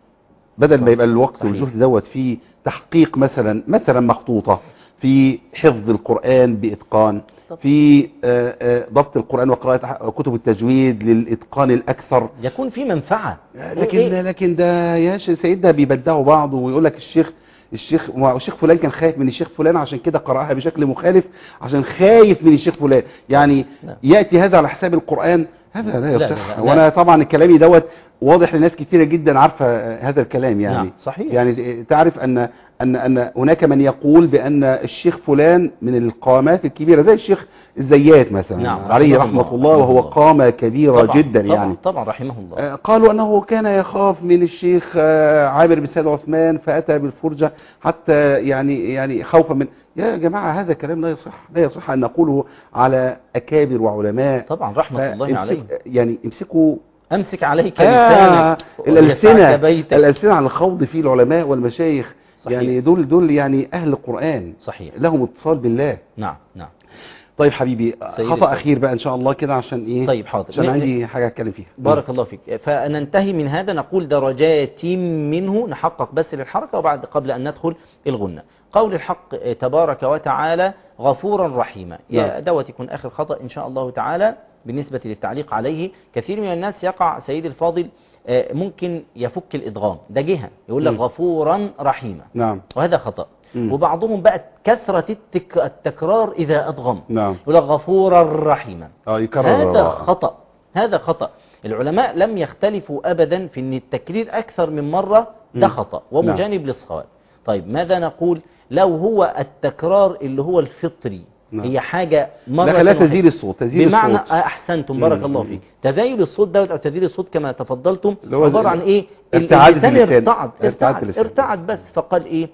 B: بدل ما يبقى الوقت
C: صحيح.
B: والجهد دوت في تحقيق مثلا مثلا مخطوطة في حفظ القرآن بإتقان
C: طب.
B: في آه، آه، ضبط القرآن وقراءة كتب التجويد للإتقان الأكثر
C: يكون في منفعه
B: لكن
C: إيه؟
B: ده لكن ده يا شيخ سيد ده بيبدعوا بعض ويقول لك الشيخ الشيخ والشيخ فلان كان خايف من الشيخ فلان عشان كده قرأها بشكل مخالف عشان خايف من الشيخ فلان يعني
C: نعم.
B: يأتي هذا على حساب القرآن هذا لا
C: لا،
B: يصح
C: لا، لا.
B: وانا طبعا كلامي دوت واضح لناس كتيرة جدا عارفة آه، هذا الكلام يعني
C: نعم، صحيح.
B: يعني تعرف ان ان ان هناك من يقول بان الشيخ فلان من القامات الكبيرة زي الشيخ الزيات مثلا
C: نعم،
B: عليه
C: رحمه
B: رحمة
C: الله،
B: الله وهو
C: رحمه الله.
B: قامة كبيرة
C: طبعا
B: جدا
C: طبعا
B: يعني
C: طبعا رحمه الله
B: آه، قالوا أنه كان يخاف من الشيخ آه، عامر بن سيد عثمان فأتى بالفرجة حتى يعني يعني خوفا من يا جماعة هذا كلام لا يصح لا يصح أن نقوله على أكابر وعلماء
C: طبعا رحمه الله
B: فامسك-
C: عليه
B: يعني امسكوا
C: امسك عليك
B: آه
C: لسانك
B: الألسنة
C: ويسعك بيتك
B: الألسنة على الخوض في العلماء والمشايخ
C: صحيح.
B: يعني دول دول يعني أهل القرآن
C: صحيح
B: لهم اتصال بالله
C: نعم نعم
B: طيب حبيبي
C: سيدي
B: خطأ
C: الفاضل.
B: أخير بقى إن شاء الله كده عشان إيه
C: طيب حاضر
B: عشان
C: ن-
B: عندي حاجة أتكلم فيها
C: بارك الله فيك فننتهي من هذا نقول درجات منه نحقق بس للحركة وبعد قبل أن ندخل الغنة قول الحق تبارك وتعالى غفورا رحيما يا
B: نعم.
C: دوت يكون آخر خطأ إن شاء الله تعالى بالنسبة للتعليق عليه كثير من الناس يقع سيد الفاضل آه، ممكن يفك الإدغام ده جهة يقول لك
B: مم.
C: غفورا رحيما
B: نعم
C: وهذا خطأ
B: مم.
C: وبعضهم بقى كثرة التك... التكرار إذا أدغم
B: نعم
C: يقول لك غفورا رحيما
B: اه يكرر
C: هذا
B: الراء.
C: خطأ هذا خطأ العلماء لم يختلفوا أبدا في أن التكرير أكثر من مرة ده
B: مم.
C: خطأ ومجانب للصواب طيب ماذا نقول لو هو التكرار اللي هو الفطري
B: نعم.
C: هي حاجة مرة
B: لا خليها
C: واحدة.
B: تزيل الصوت تزيل
C: بمعنى
B: الصوت
C: آه، أحسنتم بارك
B: مم.
C: الله فيك تذيل الصوت دوت أو تذيل الصوت كما تفضلتم
B: اللي هو
C: عبارة
B: زي-
C: عن إيه
B: ارتعاد
C: اللسان
B: اللسان.
C: ارتعد
B: ارتعاد
C: ارتعد,
B: اللسان.
C: ارتعد بس فقال إيه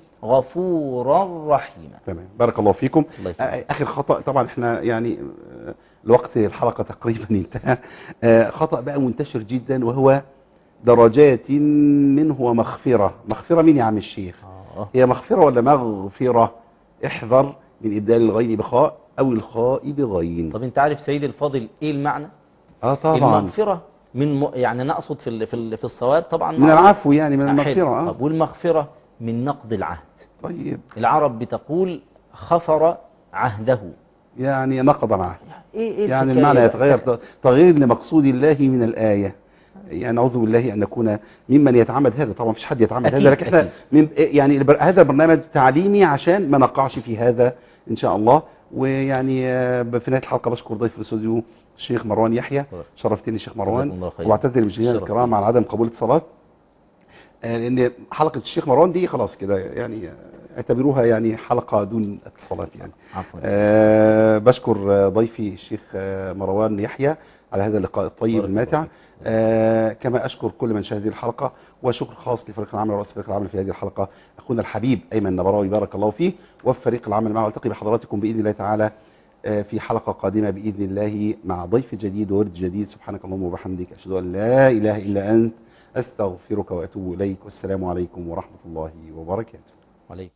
C: غفورا رحيما
B: تمام بارك الله فيكم
C: الله يكرمك.
B: آه، اخر خطا طبعا احنا يعني آه، الوقت الحلقه تقريبا انتهى آه، خطا بقى منتشر جدا وهو درجات منه ومغفره مغفره مين يا عم الشيخ
C: آه.
B: هي مغفره ولا مغفره احذر من ابدال الغين بخاء او الخاء بغين
C: طب أنت عارف سيدي الفاضل إيه المعنى
B: اه طبعا
C: المغفرة من م... يعني نقصد في ال... في, ال... في الصواب طبعا
B: من
C: معروف.
B: العفو يعني من
C: آه، حلو.
B: المغفره اه
C: طب والمغفرة من نقض العهد
B: طيب
C: العرب بتقول خفر عهده
B: يعني نقض معه
C: ايه ايه
B: يعني
C: الحكاية
B: المعنى
C: بقى؟
B: يتغير ت- تغيير لمقصود الله من الآية يعني نعوذ بالله ان نكون ممن يتعمد هذا طبعا مفيش حد يتعمد
C: أكيد،
B: هذا لكن احنا
C: أكيد.
B: من يعني البر- هذا برنامج تعليمي عشان ما نقعش في هذا ان شاء الله ويعني آه، في نهايه الحلقه بشكر ضيف الاستوديو الشيخ مروان يحيى شرفتني الشيخ
C: جزاكم الله
B: مروان
C: خير.
B: واعتذر بالجميع
C: شرف
B: الكرام
C: لي.
B: على عدم قبول الاتصالات آه، لان حلقه الشيخ مروان دي خلاص كده يعني آه، اعتبروها يعني حلقه دون اتصالات يعني
C: عفوا
B: آه، بشكر آه، ضيفي الشيخ آه، مروان يحيى على هذا اللقاء الطيب
C: بارك الله
B: الماتع
C: فيك.
B: آه، كما أشكر كل من شاهد هذه الحلقة وشكر خاص لفريق العمل ورئيس فريق العمل في هذه الحلقة أخونا الحبيب أيمن نبراوي بارك الله فيه وفي فريق العمل معه والتقي بحضراتكم بإذن الله تعالى آه، في حلقة قادمة بإذن الله مع ضيف جديد وورد جديد سبحانك اللهم وبحمدك أشهد أن لا إله إلا أنت أستغفرك وأتوب إليك والسلام عليكم ورحمة الله وبركاته
C: عليكم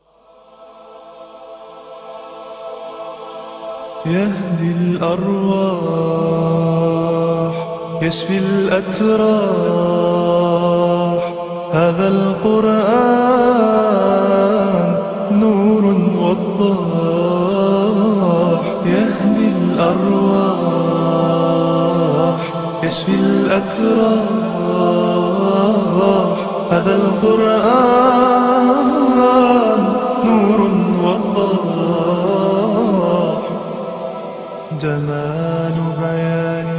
A: يهدي الأرواح يشفي الأتراح هذا القرآن نور وضاح يهدي الأرواح يشفي الأتراح هذا القرآن نور وضاح جمال بيان